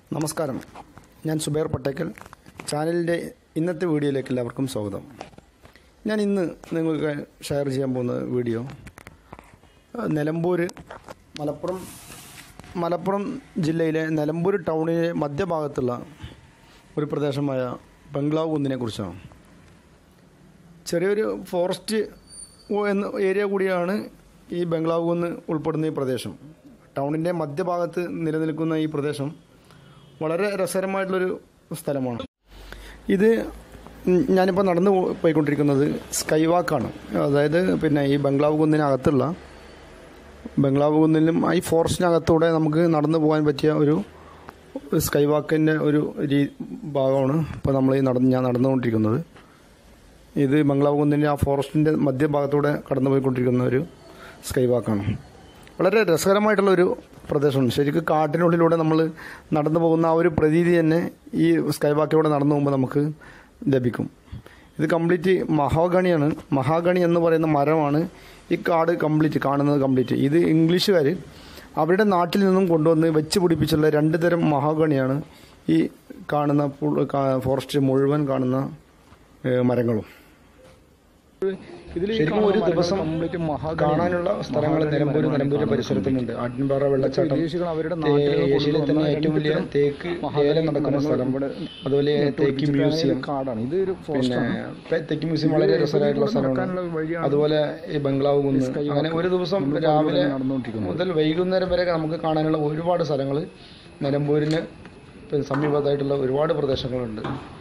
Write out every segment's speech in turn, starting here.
നമസ്കാരം ഞാൻ സുബൈർ പട്ടേക്കൽ ചാനലിൻ്റെ ഇന്നത്തെ വീഡിയോയിലേക്ക് എല്ലാവർക്കും സ്വാഗതം ഞാൻ ഇന്ന് നിങ്ങൾക്ക് ഷെയർ ചെയ്യാൻ പോകുന്ന വീഡിയോ അഹ് നിലമ്പൂർ മലപ്പുറം മലപ്പുറം ജില്ലയിലെ നിലമ്പൂർ ടൗണിലെ മധ്യഭാഗത്തുള്ള ഒരു പ്രദേശമായ ബംഗ്ലാവ് കുന്നിനെ കുറിച്ചാണ് ചെറിയൊരു ഫോറസ്റ്റ് ഓ- എന്ന ഏരിയ കൂടിയാണ് ഈ ബംഗ്ലാവ് കുന്ന് ഉൾപ്പെടുന്ന ഈ പ്രദേശം ടൗണിൻ്റെ മധ്യഭാഗത്ത് നിലനിൽക്കുന്ന ഈ പ്രദേശം വളരെ രസകരമായിട്ടുള്ളൊരു സ്ഥലമാണ് ഇത് ഞാനിപ്പോൾ നടന്നു പോ- പോയിക്കൊണ്ടിരിക്കുന്നത് സ്കൈ വാക്കാണ് അതായത് പിന്നെ ഈ ബംഗ്ലാവ് കുന്നിനകത്തുള്ള ബംഗ്ലാവ് കുന്നിലും ഈ ഫോറസ്റ്റിനകത്തൂടെ നമുക്ക് നടന്നു പോകാൻ പറ്റിയ ഒരു സ്കൈ വാക്കിൻ്റെ ഒരു രീ ഭാഗമാണ് ഇപ്പോൾ നമ്മൾ ഈ നടന്ന് ഞാൻ നടന്നുകൊണ്ടിരിക്കുന്നത് ഇത് ബംഗ്ലാവ് കുന്നിൻ്റെ ആ ഫോറസ്റ്റിൻ്റെ മധ്യഭാഗത്തൂടെ കടന്നു പോയിക്കൊണ്ടിരിക്കുന്ന ഒരു സ്കൈ വാക്കാണ് വളരെ രസകരമായിട്ടുള്ള ഒരു പ്രദേശമാണ് ശരിക്കും കാട്ടിനുള്ളിലൂടെ നമ്മൾ നടന്നു പോകുന്ന ആ ഒരു പ്രതീതി തന്നെ ഈ സ്കൈ വാക്കിലൂടെ നടന്നു പോകുമ്പോൾ നമുക്ക് ലഭിക്കും ഇത് കംപ്ലീറ്റ് മഹാഗണിയാണ് മഹാഗണി എന്ന് പറയുന്ന മരമാണ് ഈ കാട് കംപ്ലീറ്റ് കാണുന്നത് കംപ്ലീറ്റ് ഇത് ഇംഗ്ലീഷുകാർ അവരുടെ നാട്ടിൽ നിന്നും കൊണ്ടുവന്ന് വെച്ച് പിടിപ്പിച്ചുള്ള രണ്ട് തരം മഹാഗണിയാണ് ഈ കാണുന്ന പുൾ- കാ- ഫോറസ്റ്റ് മുഴുവൻ കാണുന്ന ഏഹ്, മരങ്ങളും ശരിക്കും ഒരു ദിവസം കാണാനുള്ള സ്ഥലങ്ങൾ നിലമ്പൂർ നിലമ്പൂരിന്റെ പരിസരത്തുണ്ട് ആട്ടിൻപാറ വെള്ളച്ചാട്ടം അവരുടെ തേ- ഏഷ്യയിലെ തന്നെ ഏറ്റവും വലിയ തേക്ക് ഏലം നടക്കുന്ന സ്ഥലം അതുപോലെ തേക്ക് മ്യൂസിയം കാടാണ് ഇത് ഒരു പിന്നെ പെ- തേക്ക് മ്യൂസിയം വളരെ രസകരമായിട്ടുള്ള സ്ഥലമാണ് അതുപോലെ ഈ ബംഗ്ലാവ് കുന്ന് അങ്ങനെ ഒരു ദിവസം രാവിലെ മുതൽ വൈകുന്നേരം വരെ നമുക്ക് കാണാനുള്ള ഒരുപാട് സ്ഥലങ്ങൾ നിലമ്പൂരിന് പിന്നെ സമീപത്തായിട്ടുള്ള ഒരുപാട് പ്രദേശങ്ങളുണ്ട്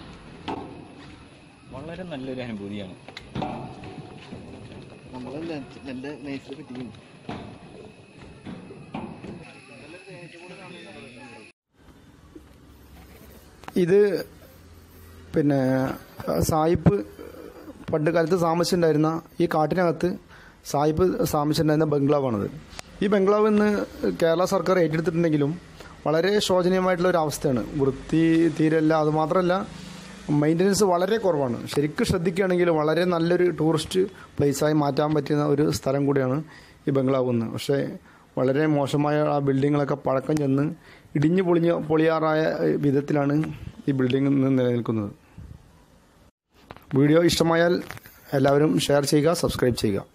വളരെ നല്ലൊരു അനുഭൂതിയാണ് ഇത് പിന്നെ സായിപ്പ് പണ്ട് കാലത്ത് താമസിച്ചിട്ടുണ്ടായിരുന്ന ഈ കാട്ടിനകത്ത് സായിപ്പ് താമസിച്ചിട്ടുണ്ടായിരുന്ന ബംഗ്ലാവാണിത് ഈ ബംഗ്ലാവ് ഇന്ന് കേരള സർക്കാർ ഏറ്റെടുത്തിട്ടുണ്ടെങ്കിലും വളരെ ശോചനീയമായിട്ടുള്ള ഒരു അവസ്ഥയാണ് വൃത്തി തീരല്ല അതുമാത്രമല്ല മെയിൻ്റനൻസ് വളരെ കുറവാണ് ശരിക്കും ശ്രദ്ധിക്കുകയാണെങ്കിൽ വളരെ നല്ലൊരു ടൂറിസ്റ്റ് പ്ലേസായി മാറ്റാൻ പറ്റുന്ന ഒരു സ്ഥലം കൂടിയാണ് ഈ ബംഗ്ലാവ് എന്ന് പക്ഷേ വളരെ മോശമായ ആ ബിൽഡിങ്ങുകളൊക്കെ പഴക്കം ചെന്ന് ഇടിഞ്ഞു പൊളിഞ്ഞ് പൊളിയാറായ വിധത്തിലാണ് ഈ ബിൽഡിംഗ് ഇന്ന് നിലനിൽക്കുന്നത് വീഡിയോ ഇഷ്ടമായാൽ എല്ലാവരും ഷെയർ ചെയ്യുക സബ്സ്ക്രൈബ് ചെയ്യുക